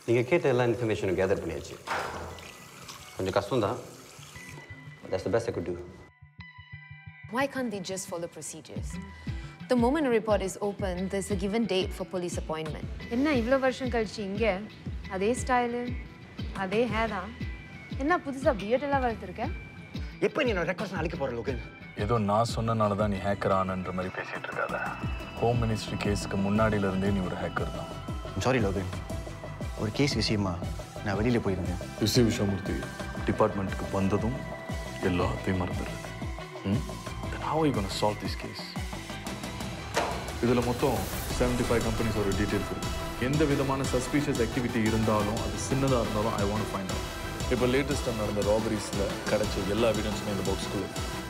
நீங்கள் கேட்ட எல்லா இன்ஃபர்மேஷனும் கேதர் பண்ணியாச்சு கொஞ்சம் கஷ்டம்தான் that's the best I could do Why can't they just follow procedures? The moment a report is open, there's a given date for police appointment. என்ன இவ்வளோ வருஷம் கழிச்சு இங்கே அதே ஸ்டைலு அதே ஹேர் தான் என்ன புதுசாக பியர்ட் எல்லாம் வளர்த்துருக்க எப்போ நீ என்னோட ரெக்கார்ட்ஸ் அழிக்க போகிற லோகன் ஏதோ நான் சொன்னனால தான் நீ ஹேக்கர் ஆனன்ற மாதிரி பேசிட்டு இருக்காத ஹோம் மினிஸ்ட்ரி கேஸுக்கு முன்னாடியில இருந்தே நீ ஒரு ஹேக்கர் தான் சாரி லோகன் ஒரு கேஸ் விஷயமா நான் வெளியில் போயிருந்தேன் ரிஷி விஷமூர்த்தி டிபார்ட்மெண்ட்டுக்கு வந்ததும் எல்லாத்தையும் மறந்துடு ம் then how I gonna solve this case இதில் மொத்தம் செவன்டி ஃபைவ் கம்பெனிஸோட டீட்டெயில்ஸ் இருக்கு எந்த விதமான சஸ்பீஷியஸ் ஆக்டிவிட்டி இருந்தாலும் அது சின்னதாக இருந்தாலும் ஐ வாண்ட் ஃபைண்ட் அவுட் இப்போ லேட்டஸ்ட்டாக நடந்த ராபரிஸில் கிடைச்ச எல்லா எவிடன்ஸுமே இந்த பாக்ஸ்குள்ளே